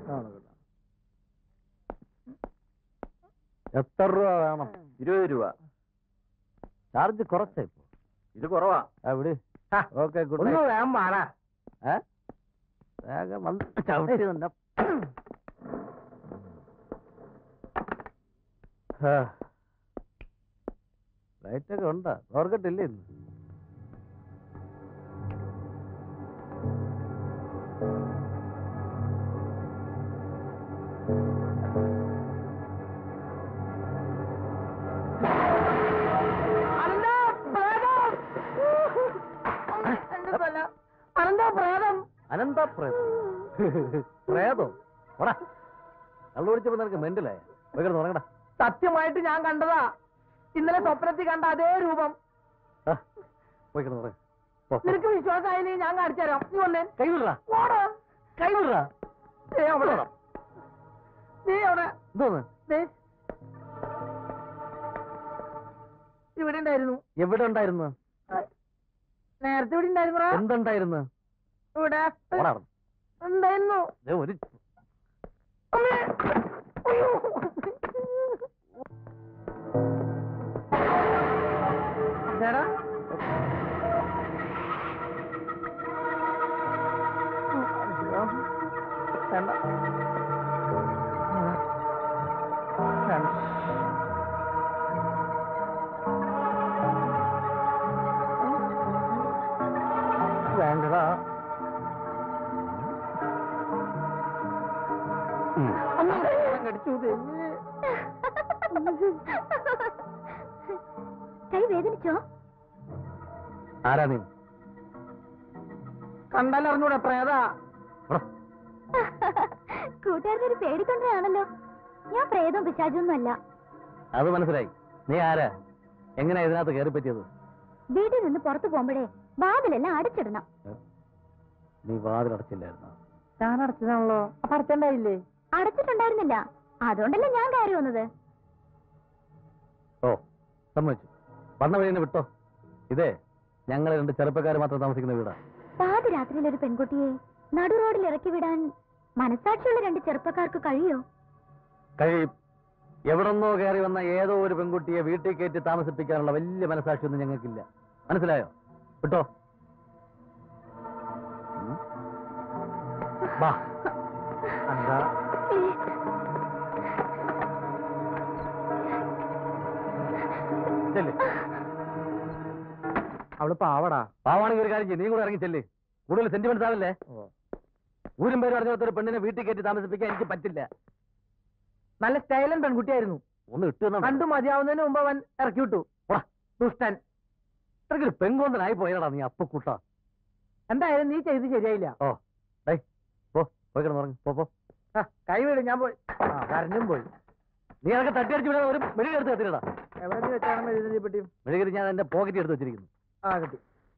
എത്ര രൂപ വേണം ഇരുപത് രൂപ ചാർജ് കുറച്ചാ ഇപ്പൊ ഇത് കുറവാ എവിടെ ഓക്കെ ഗുഡ് ഒന്ന് വേഗം മാറാ വേഗം വന്ന് ചവിട്ടി തന്നെ ലൈറ്റ് ഒക്കെ ഉണ്ടാ ഓർക്കട്ടില്ലേ ഇന്ന് അനന്താ പ്രേതം എന്റെ തല അനന്താ പ്രേതം അനന്ത പ്രേതം പ്രേതോ ഓടാ കള്ളു പിടിച്ചപ്പോ നിനക്ക് മെന്റലായ വേഗം തുടങ്ങടാ സത്യമായിട്ട് ഞാൻ കണ്ടതാ ഇന്നലെ സ്വപ്നത്തിൽ കണ്ട അതേ രൂപം പോയി കിടന്നു നിനക്ക് വിശ്വാസമായില്ലെങ്കിൽ ഞാൻ കാണിച്ചു തരാം നീ വന്നേ കൈവിടാ ഓടാ കൈവിടാ നീ അവിടെ നീ അവിടെ എന്തോന്ന് ദേ. ഇവിടെ ഉണ്ടായിരുന്നു എവിടെ ഉണ്ടായിരുന്നു നേരത്തെ ഇവിടെ ഉണ്ടായിരുന്നു എന്തുണ്ടായിരുന്നു ഇവിടെ ഓടാ അവിടുന്ന്. ഉണ്ടായിരുന്നു ദേ ഒരു അമ്മേ. അയ്യോ. എടാ. അയ്യോ. വേണ്ട. വേണ്ട. വേണ്ടടാ ഉം. അമ്മ കടിച്ചു തെങ്ങ് കൈ വേദനിച്ചോ ആരാ നീ കണ്ടാലറിഞ്ഞൂടെ പ്രേതാ ഓടാ. കൂട്ടുകാരനൊരു പേടിക്കൊണ്ടാണല്ലോ ഞാൻ പ്രേതവും പിശാചൊന്നും അല്ല അത് മനസ്സിലായി നീ ആരാ എങ്ങനെയാ ഇതിനകത്ത് കയറി പറ്റിയത് വീട്ടിൽ നിന്ന് പുറത്തു പോകുമ്പോഴേ വാതിലെല്ലാം അടച്ചിടണം നീ വാതിലടച്ചില്ലായിരുന്നു ഞാൻ അടച്ചതാണല്ലോ അപ്പൊ അടച്ചണ്ടായില്ലേ അടച്ചിട്ടുണ്ടായിരുന്നില്ല അതുകൊണ്ടല്ലേ ഞാൻ കയറി വന്നത് ഓ സമ്മതിച്ചു വന്ന വഴി തന്നെ വിട്ടോ ഇതേ ഞങ്ങൾ രണ്ട് ചെറുപ്പക്കാർ മാത്രം താമസിക്കുന്ന വീടാ പാതിരാത്രിയിൽ ഒരു പെൺകുട്ടിയെ നടു റോഡിൽ ഇറക്കി വിടാൻ മനസാക്ഷിയുള്ള രണ്ട് ചെറുപ്പക്കാർക്ക് കഴിയോ കഴിയും എവിടെന്നോ കയറി വന്ന ഏതോ ഒരു പെൺകുട്ടിയെ വീട്ടിൽ കയറ്റി താമസിപ്പിക്കാനുള്ള വലിയ മനസാക്ഷിയൊന്നും ഞങ്ങൾക്കില്ല മനസ്സിലായോ വിട്ടോ ഉം. വാ എന്താ ചെല്ല് അവള് പാവടാ പാവാണെങ്കിൽ ഒരു കാര്യം ചെയ്യ്, നീ കൂടെ ഇറങ്ങി ചെല്ല് കൂടുതൽ സെന്റിമെന്റ്സ് ആവല്ലേ ഊരും പേര് അറിഞ്ഞ ഒരു പെണ്ണിനെ വീട്ടിൽ കയറ്റി താമസിപ്പിക്കാൻ എനിക്ക് പറ്റില്ല നല്ല സ്റ്റൈലൻ പെൺകുട്ടിയായിരുന്നു ഒന്ന് ഇട്ടു കണ്ടു മതിയാവുന്നതിന് മുമ്പ് അവൻ ഇറക്കി വിട്ടു പോടാ. ദുഷ്ടൻ ഒരു പെങ്കോന്തനായി പോയടാ നീ അപ്പക്കൂട്ട എന്തായാലും നീ ചെയ്ത് ശരിയായില്ല ഓ ഡേ പോ പോയി കിടന്നു പറഞ്ഞു പോ പോ ആ, കൈ വീട് ഞാൻ പോയി ആ കരഞ്ഞും പോയി നീ അതൊക്കെ തട്ടിയടിച്ച് വിടാൻ ഒരു മെഴുകി എടുത്ത് കത്തിരടാ എവിടെ നീ വെച്ചാണ് മെഴുകുന്നത് പറ്റിയും മെഴുകി ഞാൻ എന്റെ പോക്കറ്റ് എടുത്ത് വെച്ചിരിക്കുന്നു ആ കിട്ടി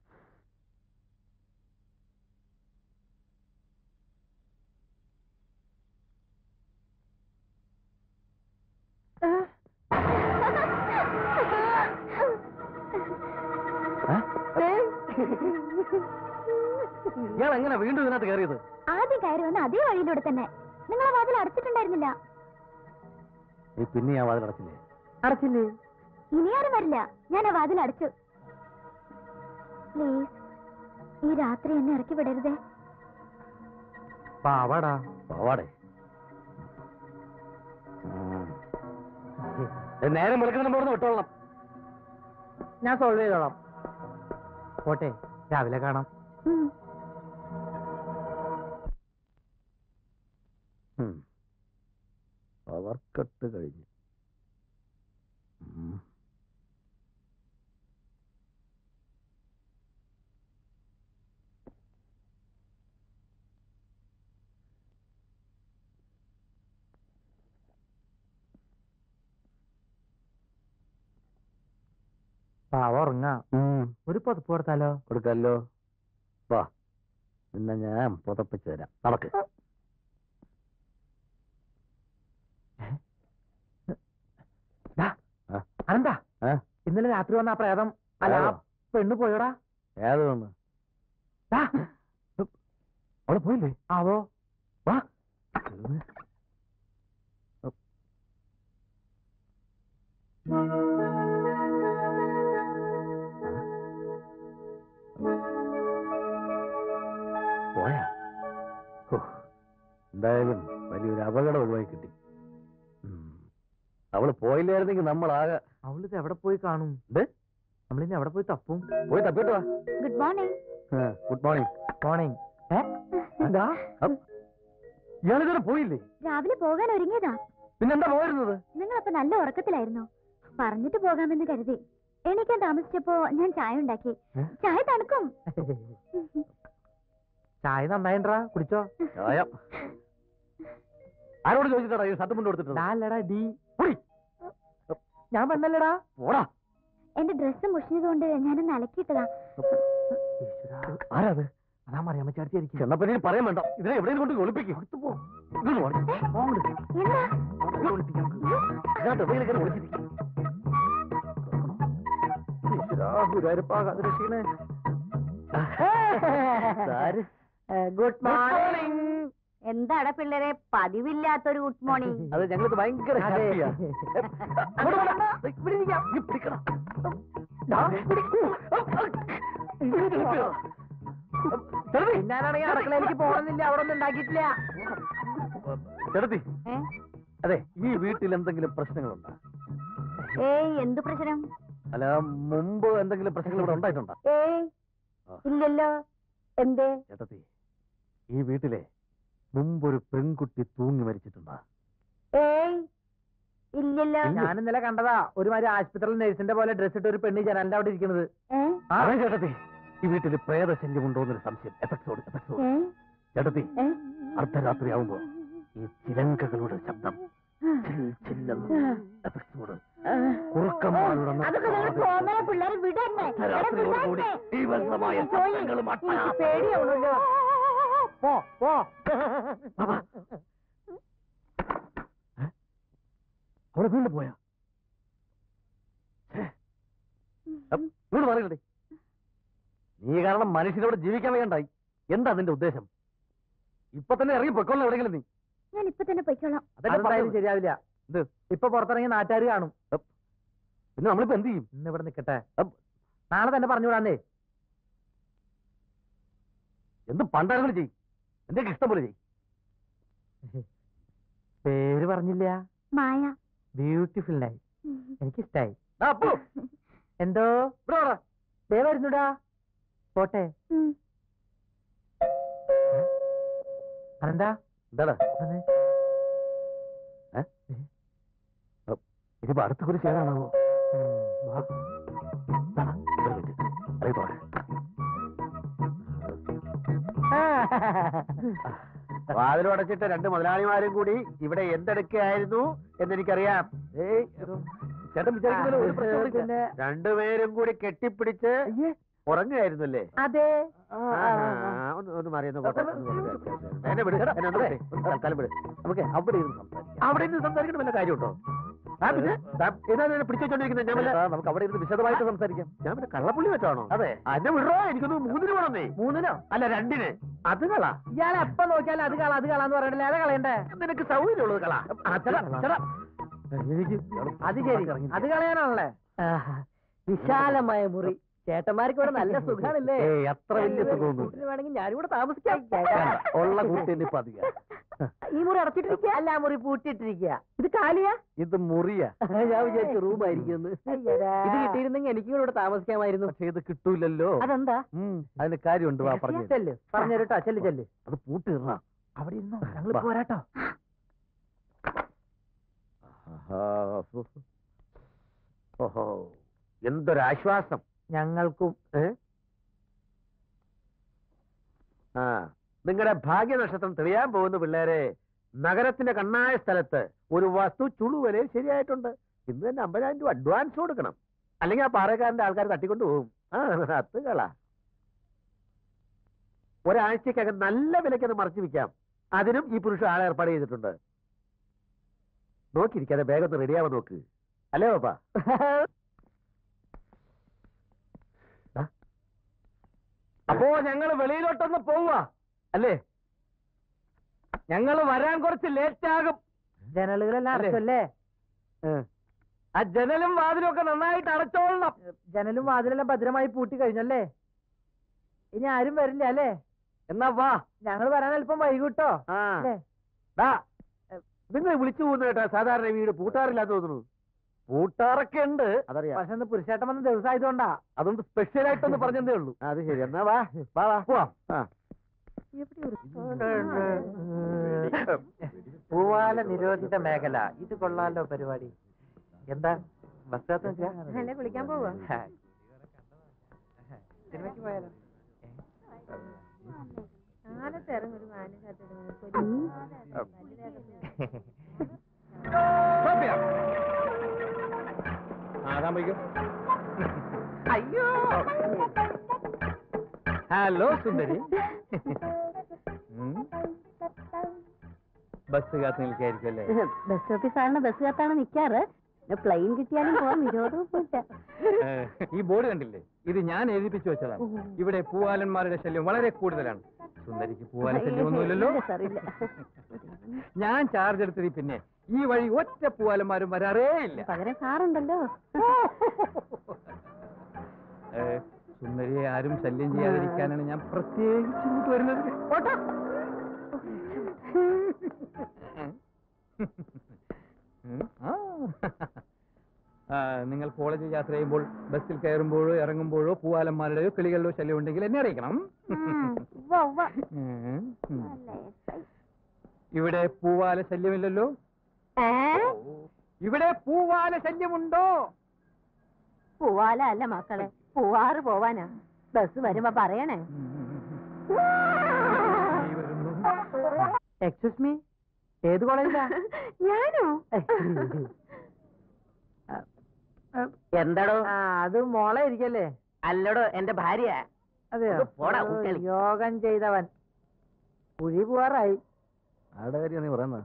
ഇയാൾ എങ്ങനെ വീണ്ടും ഇതിനകത്ത് കയറിയത് ആദ്യം കയറി വന്ന അതേ വഴിയിലൂടെ തന്നെ നിങ്ങൾ ആ വാതിൽ അടച്ചിട്ടുണ്ടായിരുന്നില്ല നീ പിന്നെ ആ വാതിൽ അടച്ചില്ലേ അടച്ചില്ലേ ഇനി ആരും വരില്ല ഞാൻ ആ വാതിൽ അടച്ചു പ്ലീസ് ഈ രാത്രി എന്നെ ഇറക്കി വിടരുതേ പാവാടാ പോവാടെ നേരം വെളുക്കുന്ന പോർന്ന് വിട്ടോളണം ഞാൻ സോൾവ് ചെയ്തോളാം പോട്ടെ രാവിലെ കാണാം ഉം. പവർ കട്ട് കഴിഞ്ഞു ഉം. പാവ ഉറങ്ങാ ഉം. ഒരു പുതപ്പ് കൊടുത്താലോ കൊടുക്കല്ലോ വാ നിന്നെ ഞാൻ പുതപ്പിച്ചു തരാം നടക്ക് ദാ, ആ. അനന്താ ഏ? ഇന്നലെ രാത്രി വന്ന ആ പ്രേതം അല്ല ആ ഏതോ? പെണ്ണ് പോയോടാ ഏത് വന്ന് ദാ, അവിടെ പോയില്ലേ ആവോ വാ പോയാ ഹോ, എന്തായാലും വലിയൊരു അപകടം ഒഴിവായി കിട്ടി ഉം. അവള് പോയില്ലായിരുന്നെങ്കിൽ നമ്മളാകെ അവളിത് എവിടെ പോയി കാണും ഇത് നമ്മളിനി എവിടെ പോയി തപ്പും പോയി തപ്പിട്ട് വാ good morning good morning morning എന്താ ഇയാളിതുവരെ പോയില്ലേ രാവിലെ പോകാൻ ഒരുങ്ങിയതാ പിന്നെന്താ പോയിരുന്നത് നിങ്ങളപ്പോ നല്ല ഉറക്കത്തിലായിരുന്നു പറഞ്ഞിട്ട് പോകാമെന്ന് കരുതി എണീക്കാൻ താമസിച്ചപ്പോ ഞാൻ ചായ ഉണ്ടാക്കി ഏ? ചായ തണുക്കും ചായ നന്നായിട്ടാ കുടിച്ചോ ചായ ആരോട് ചോദിച്ചിട്ടാ ഈ ഷർട്ട് മുണ്ട് കൊടുത്തിട്ട് ഡാല്ലടാ ഡി ഞാൻ പെണ്ണല്ലടാ പോടാ എന്റെ ഡ്രസ്സ് മുഷിഞ്ഞതുകൊണ്ട് ഞാനൊന്ന് അലക്കിയിട്ടതാ ആരാ അത് അതാ മറിയാമ്മ ചേർത്തിയായിരിക്കും ചെന്നപ്പനെ പറയാൻ വേണ്ട ഇതിനെ എവിടെയും കൊണ്ട് ഒളിപ്പിക്കും എന്താ ഗുഡ് മോർണിംഗ് എന്താടാ പിള്ളേരെ പതിവില്ലാത്തൊരു ഗുഡ് മോർണിംഗ് അത് ഞങ്ങൾക്ക് ഭയങ്കര അതെ. ഹാപ്പിയാ. അങ്ങോട്ട് പോകണ്ട. ഇവിടെ ഇരിക്കാം. നീ പിടിക്കണം. ദാ, പിടിക്കൂ. ഇവിടെ ഇരിപ്പിയോ. ചെറുതി. ഞാനാണെങ്കിൽ അടുക്കളയിലേക്ക് പോകണമെന്നില്ല അവിടെ ഒന്നും ഉണ്ടാക്കിയിട്ടില്ല ചെറുതി. അതെ ഈ വീട്ടിൽ എന്തെങ്കിലും പ്രശ്നങ്ങളുണ്ടോ ഏയ് എന്ത് പ്രശ്നം അല്ല മുമ്പ് എന്തെങ്കിലും പ്രശ്നങ്ങൾ ഇവിടെ ഉണ്ടായിട്ടുണ്ടോ ഏയ് ഇല്ലല്ലോ എന്തേ ചേട്ടത്തി ഈ വീട്ടിലെ മുമ്പൊരു പെൺകുട്ടി തൂങ്ങി മരിച്ചിട്ടുണ്ടോ ഏയ് ഇല്ലല്ലോ ഞാൻ ഇന്നലെ കണ്ടതാ ഒരുമാതിരി ആശുപത്രിയിൽ നഴ്സിന്റെ പോലെ ഡ്രസ് ഇട്ട് ഒരു പെണ്ണ് ജനാലിന്റെ അവിടെ ഇരിക്കുന്നത് ഏ അതെ ചേട്ടത്തി ഈ വീട്ടിൽ പ്രേതശല്യം ഉണ്ടോ എന്നൊരു സംശയം എഫക്സോട് എഫക്സോട് ഏ ചേട്ടത്തി ഏ അർദ്ധരാത്രിയാവുമ്പോ ഈ ചിലങ്കകളുടെ ശബ്ദം ചിൽ ചില്ലെന്ന് എഫക്സോട് കുറുക്കന്മാരുടെ അതൊക്കെ നിങ്ങൾ തോന്നല പിള്ളേരെ വിടന്നെ അർദ്ധരാത്രിയോടുകൂടി തീവ്രമായ ശബ്ദങ്ങളും അട്ടഹാസവും. പേടിയാവണല്ലോ പോ പോ ബാബാ. ഏ? അവിടെ വീണ്ടും പോയാ ഛേ. അപ്പ് ഇങ്ങോട്ട് പറയണ്ടേ നീ കാരണം മനുഷ്യനോട് ജീവിക്കാൻ വേണ്ടായി എന്താ നിന്റെ ഉദ്ദേശം ഇപ്പൊ തന്നെ ഇറങ്ങി പൊയ്ക്കോളാം എവിടെയെങ്കിലും നീ ഞാൻ ഇപ്പൊ തന്നെ പൊയ്ക്കോളാം അതല്ലേ അതെന്തായാലും പറഞ്ഞത്. ശരിയാവില്ല ഇത് ഇപ്പൊ പുറത്തിറങ്ങി നാട്ടുകാർ കാണും പിന്നെ നമ്മളിപ്പോ എന്ത് ചെയ്യും ഇന്ന് ഇവിടെ നിക്കട്ടെ അപ്പ് നാളെ തന്നെ പറഞ്ഞുവിടാന്നേ എന്ത് പണ്ടാണെങ്കിലും ചെയ്യും എന്റെ ഇഷ്ടം പോലെ ചെയ്യും പേര് പറഞ്ഞില്ല മായ ബ്യൂട്ടിഫുൾ നൈ എനിക്കിഷ്ടായി ആ, അപ്പു, എന്തോ ഇവിടെ വാടാ. ദേ വരുന്നുടാ പോട്ടെ ഉം. അതെന്താ എന്താടാ വന്നേ. ഇതിപ്പോ അടുത്ത കുറി ചേരാണാവോ ഉം, വാ. വാതിലടച്ചിട്ട് രണ്ട് മുതലാളിമാരും കൂടി ഇവിടെ എന്തെടുക്കുകയായിരുന്നു എന്നെനിക്കറിയാം ഏയ് ചേട്ടൻ വിചാരിക്കുന്നതിൽ ഒരു പ്രശ്നവും പിന്നെ രണ്ടുപേരും കൂടി കെട്ടിപ്പിടിച്ച് അയ്യേ, ഉറങ്ങുകയായിരുന്നു അല്ലേ അതെ ഒന്ന് ഒന്ന് മാറിയൊന്ന് പോട്ടെ ഒന്ന് പോട്ടെ. എന്നെ വിട് എന്നെ ഒന്ന് വിട് തൽക്കാലം വിട് നമുക്ക് അവിടെ ഇരുന്ന് സംസാരിക്കാം അവിടെ നിന്ന് സംസാരിക്കണം വല്ല കാര്യമുണ്ടോ ആ പിന്നെ ദാ, ഇതാ ഇതിനെ പിടിച്ചുവെച്ചോണ്ടിരിക്കുന്നത് ഞാൻ വല്ല ചേട്ടാ, നമുക്ക് അവിടെ ഇരുന്ന് വിശദമായിട്ട് സംസാരിക്കാം ഞാൻ പിന്നെ കള്ളപ്പുള്ളി വെച്ചാണോ അതെ അന്നെ വിടറോ എനിക്കൊന്ന് മൂന്നിന് വേണമെന്നേ മൂന്നിനോ അല്ല രണ്ടിന് അത് കള ഇയാൾ എപ്പ നോക്കിയാലും അത് കള അത് കളാന്ന് പറഞ്ഞിട്ടില്ല ഏതാ കളയണ്ടേ നിനക്ക് സൗകര്യമുള്ളത് കള ചേട്ടാ, ചേട്ടാ. എനിക്ക് അത് ശരി അത് കളയാനാണല്ലേ വിശാലമായ മുറി ചേട്ടന്മാർക്ക് ഇവിടെ നല്ല സുഖാണല്ലേ ഏയ് അത്ര വലിയ സുഖമൊന്നും വേണമെങ്കിൽ ഞാനും കൂടെ താമസിക്കാം ഉള്ള കൂട്ടി ഇപ്പൊ അധികം ഈ മുറി അടച്ചിട്ടിരിക്കുക അല്ല ആ മുറി പൂട്ടിയിട്ടിരിക്കുക ഇത് കാലിയാ ഇത് മുറിയാ ഞാൻ വിചാരിച്ചു റൂം ആയിരിക്കും ഇത് കിട്ടിയിരുന്നെങ്കിൽ എനിക്കും ഇവിടെ താമസിക്കാമായിരുന്നു പക്ഷെ ഇത് കിട്ടൂലല്ലോ അതെന്താ ഉം, അതിന് കാര്യമുണ്ട് വാ പറഞ്ഞു ചെല്ല് പറഞ്ഞു തരട്ടോ ചെല്ല് ചെല്ല് അത് പൂട്ടിടണ അവിടെ ഇരുന്നോ ഞങ്ങൾ പോരാട്ടോ ഓഹോ എന്തൊരാശ്വാസം ഞങ്ങൾക്കും ഏ ആ നിങ്ങളുടെ ഭാഗ്യനക്ഷത്രം തെളിയാൻ പോകുന്ന പിള്ളേരെ നഗരത്തിന്റെ കണ്ണായ സ്ഥലത്ത് ഒരു വസ്തു ചുളുവലയിൽ ശരിയായിട്ടുണ്ട് ഇന്ന് തന്നെ അമ്പതിനായിരം രൂപ അഡ്വാൻസ് കൊടുക്കണം അല്ലെങ്കിൽ ആ പാറക്കാരന്റെ ആൾക്കാർ തട്ടിക്കൊണ്ട് പോകും ആ അത് കള ഒരാഴ്ചക്കകം നല്ല വിലയ്ക്ക് മറച്ചു വിൽക്കാം അതിനും ഈ പുരുഷൻ ആളെ ഏർപ്പാട് ചെയ്തിട്ടുണ്ട് നോക്കിയിരിക്കാതെ വേഗം ഒന്ന് റെഡിയാവാൻ നോക്ക് അല്ലേ പാപ്പാ അപ്പോ ഞങ്ങൾ വെളിയിലോട്ടൊന്ന് പോവാ അല്ലേ ഞങ്ങൾ വരാൻ കുറച്ച് ലേറ്റ് ആകും ജനലുകളെല്ലാം അല്ലേ? അടച്ചല്ലേ ആ ജനലും വാതിലും ഒക്കെ നന്നായിട്ട് അടച്ചോളണം ജനലും വാതിലെല്ലാം ഭദ്രമായി പൂട്ടി കഴിഞ്ഞല്ലേ ഇനി ആരും വരില്ല അല്ലേ എന്നാ വാ ഞങ്ങൾ വരാൻ അല്പം വൈകിട്ടോ ആ അല്ലേ? ദാ, നിങ്ങൾ വിളിച്ചു പോകുന്ന കേട്ടാ സാധാരണ വീട് പൂട്ടാറില്ലാന്ന് തോന്നുന്നു കൂട്ടാറൊക്കെ ഉണ്ട് അതറിയാം പക്ഷെ ഇന്ന് പുരുഷേട്ടൻ വന്ന ദിവസമായതുകൊണ്ടാ അതുകൊണ്ട് സ്പെഷ്യൽ ആയിട്ടൊന്ന് പറഞ്ഞതേ ഉള്ളൂ അത് ശരി എന്നാ വാ വാ വാ പോവാം ആ. പൂവാല നിരോധിത മേഖല ഇത് കൊള്ളാലോ പരിപാടി എന്താ ബസ് അല്ലേ കുളിക്കാൻ പോവാ സിനിമയ്ക്ക് പോയാലോ സോഫിയ. ആ, താൻ പോയിക്കോ. അയ്യോ ഹലോ സുന്ദരി ഉം. ബസ് കാത്ത് നിൽക്കായിരിക്കും അല്ലേ ബസ് സ്റ്റോപ്പിൽ സാറിന് ബസ് കാത്താണ് നിക്കാറ് പ്ലെയിൻ കിട്ടിയാലും പോവാൻ വിരോധമൊന്നുമില്ല ഏ, ഈ ബോർഡ് കണ്ടില്ലേ ഇത് ഞാൻ എഴുതിപ്പിച്ചു വെച്ചതാണ് ഇവിടെ പൂവാലന്മാരുടെ ശല്യം വളരെ കൂടുതലാണ് സുന്ദരിക്ക് പൂവാല ശല്യമൊന്നുമില്ലല്ലോ ഇല്ല സാർ, ഇല്ല. ഞാൻ ചാർജ് എടുത്തതിൽ പിന്നെ ഈ വഴി ഒറ്റ പൂവാലന്മാരും വരാറേ ഇല്ല പകരം സാറുണ്ടല്ലോ ഏ, സുന്ദരിയെ ആരും ശല്യം ചെയ്യാതിരിക്കാനാണ് ഞാൻ പ്രത്യേകിച്ച് ഇങ്ങോട്ട് വരുന്നത് ഓട്ടോ. ഉം, ആ. ആ, നിങ്ങൾ കോളേജിൽ യാത്ര ചെയ്യുമ്പോൾ ബസ്സിൽ കയറുമ്പോഴോ ഇറങ്ങുമ്പോഴോ പൂവാലന്മാരുടെയോ കിളികളുടെയോ ശല്യം ഉണ്ടെങ്കിൽ എന്നെ അറിയിക്കണം ഉവ്വ, ഉവ്വ. ഉം, ഉം. നല്ല രസായി. ഇവിടെ പൂവാല ശല്യമില്ലല്ലോ ഏ? ഇവിടെ പൂവാല ശല്യമുണ്ടോ പൂവാല അല്ല മക്കളെ പൂവാറ് പോവാനാ ബസ് വരുമ്പോ പറയണേ ഈ വരുന്നു എക്സ്ക്യൂസ് മീ ഏത് കോളേജിലാ ഞാനോ എന്താടോ അത് മോളെ ഇരിക്കല്ലേ അല്ലടോ എന്റെ ഭാര്യ അതെയോ ഒന്ന് പോടാ, ഓ, ഉച്ചളി. യോഗം ചെയ്തവൻ കുഴി പോവാറായി ആരുടെ കാര്യം നീ പറയുന്നത്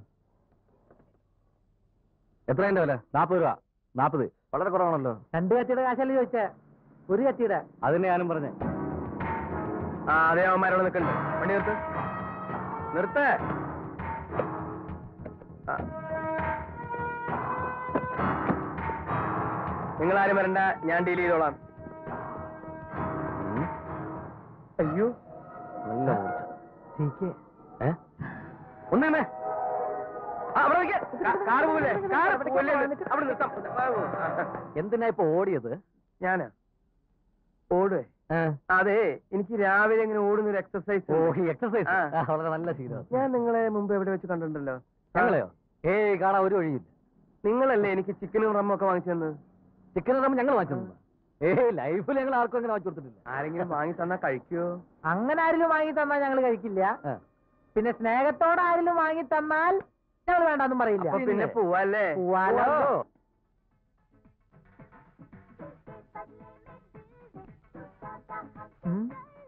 എത്രയുണ്ട് വില നാപ്പത് രൂപ നാപ്പത് വളരെ കുറവാണല്ലോ രണ്ട് കത്തിയുടെ കാശല്ലേ ചോദിച്ചേ ഒരു കത്തിയുടെ അതിനെ ഞാനും പറഞ്ഞേ ആ അതേ അവന്മാരോട് നിൽക്കണ്ട് വണ്ടി നിർത്ത് നിർത്ത് നിങ്ങൾ ആരും വരണ്ട ഞാൻ ഡീൽ ചെയ്തോളാം അയ്യോ നല്ല സീക്ക് ഏ ഒന്നേ അവിടെ നിൽക്ക്. കാ- കാറ് പോവില്ലേ കാറ് പോവില്ലേ അവിടെ നിർത്താം എന്തിനാ ഇപ്പൊ ഓടിയത് ഞാനാ ഓടുവേ അതെ എനിക്ക് രാവിലെ ഇങ്ങനെ ഓടുന്ന ഒരു എക്സസൈസ് ഓ ഈ എക്സസൈസ് ആ. വളരെ നല്ല ശീലമാണ് ഞാൻ നിങ്ങളെ മുമ്പ് എവിടെ വെച്ച് കണ്ടിട്ടുണ്ടല്ലോ ഞങ്ങളെയോ ഏയ് കാണാൻ ഒരു വഴിയില്ല നിങ്ങളല്ലേ എനിക്ക് ചിക്കനും റമ്മും ഒക്കെ വാങ്ങിച്ചു തന്നത് ചിക്കൻ നമ്മൾ ഞങ്ങൾ വാങ്ങിച്ചു ഏയ് ലൈഫിൽ ഞങ്ങൾ ആർക്കും അങ്ങനെ വാങ്ങിച്ചു കൊടുത്തിട്ടില്ല ആരെങ്കിലും വാങ്ങി തന്നാ കഴിക്കുവോ അങ്ങനെ ആരെങ്കിലും വാങ്ങി തന്നാൽ ഞങ്ങൾ കഴിക്കില്ല ആ. പിന്നെ സ്നേഹത്തോടെ ആരെങ്കിലും വാങ്ങി തന്നാൽ ഞങ്ങൾ വേണ്ടെന്നും പറയില്ല അപ്പൊ പിന്നെ പോവാല്ലേ പോവാലോ ഉം.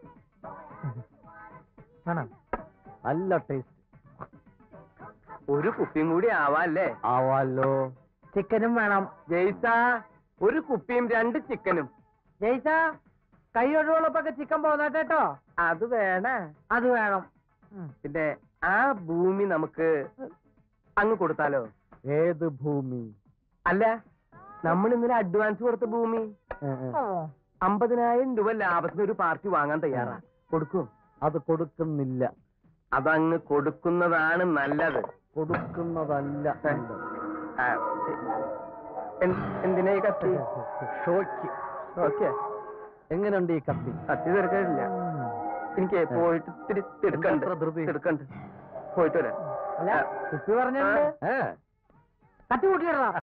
വേണം നല്ല ടേസ്റ്റ് ഒരു കുപ്പിയും കൂടി ആവാല്ലേ ആവാലോ ചിക്കനും വേണം ജയ്സ ഒരു കുപ്പിയും രണ്ട് ചിക്കനും ജയ്സ കൈ ഒഴിവുള്ളപ്പൊക്കെ ചിക്കൻ പോന്നേട്ടോ അത് വേണ അത് വേണം ഉം. പിന്നെ ആ ഭൂമി നമുക്ക് അങ്ങ് കൊടുത്താലോ ഏത് ഭൂമി അല്ല നമ്മൾ ഇന്നലെ അഡ്വാൻസ് കൊടുത്ത ഭൂമി ഏ, ഏ. അമ്പതിനായിരം രൂപ ലാഭത്തിന് ഒരു പാർട്ടി വാങ്ങാൻ തയ്യാറാ കൊടുക്കും അത് കൊടുക്കുന്നില്ല അതങ്ങ് കൊടുക്കുന്നതാണ് നല്ലത് കൊടുക്കുന്നതല്ല നല്ലത്. ആ, എൻ- എന്തിനാ ഈ കത്തി ഷോയ്ക്ക് ഓക്കെ എങ്ങനെയുണ്ട് ഈ കത്തി കത്തി തീർക്കാനില്ല എനിക്ക് പോയിട്ട് ഇത്തിരി തിടുക്കണ്ട് എന്താ ധൃതി? തിടുക്കണ്ട് പോയിട്ട് വരാം അല്ല കുപ്പി പറഞ്ഞിട്ടുണ്ട് ഏ കത്തി കൂട്ടിയിടണം